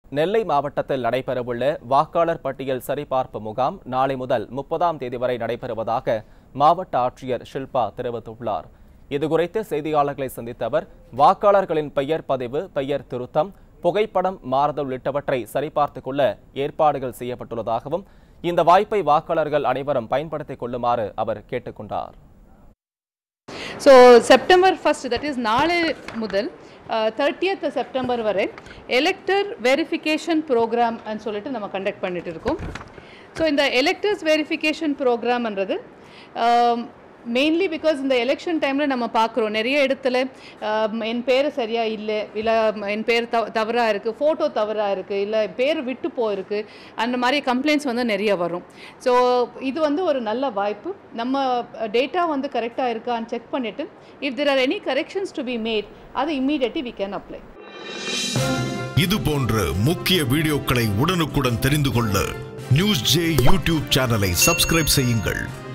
நெல்லை மாவட்டத்தில் நடைபெறவுள்ள வாக்காளர் பட்டியல் சரிபார்ப்பு முகாம் நாளை முதல் முப்பதாம் தேதி வரை நடைபெறுவதாக மாவட்ட ஆட்சியர் ஷில்பா தெரிவித்துள்ளார் இதுகுறித்து செய்தியாளர்களை சந்தித்த அவர் வாக்காளர்களின் பெயர் பதிவு பெயர் திருத்தம் புகைப்படம் மாறுதல் உள்ளிட்டவற்றை சரிபார்த்துக் கொள்ள ஏற்பாடுகள் செய்யப்பட்டுள்ளதாகவும் இந்த வாய்ப்பை வாக்காளர்கள் அனைவரும் பயன்படுத்திக் கொள்ளுமாறு அவர் கேட்டுக்கொண்டார் so September first that is நாளை முதல் தேர்ட்டியத் செப்டம்பர் வரை எலெக்டர் வெரிஃபிகேஷன் ப்ரோக்ராம் சொல்லிட்டு நம்ம கண்டக்ட் பண்ணிட்டு இருக்கோம் ஸோ இந்த எலெக்டர்ஸ் வெரிஃபிகேஷன் ப்ரோக்ராம்ன்றது மெயின்லி பிகாஸ் இந்த எலெக்ஷன் டைமில் நம்ம பார்க்குறோம் நிறைய இடத்துல ஆம், என் பேர் சரியாக இல்லை இல்லை என் பேர் தவ தவறாக இருக்குது ஃபோட்டோ தவறாக இருக்குது இல்லை பேர் விட்டு போயிருக்கு அந்த மாதிரி கம்ப்ளைண்ட்ஸ் வந்து நிறைய வரும் ஸோ இது வந்து ஒரு நல்ல வாய்ப்பு நம்ம டேட்டா வந்து கரெக்டாக இருக்கான்னு செக் பண்ணிவிட்டு if there are any corrections to be made அது இம்மீடியட்லி வி கேன் அப்ளை இது போன்ற முக்கிய வீடியோக்களை உடனுக்குடன் தெரிந்து கொள்ள நியூஸ் ஜே யூடியூப் சேனலை சப்ஸ்கிரைப் செய்யுங்கள்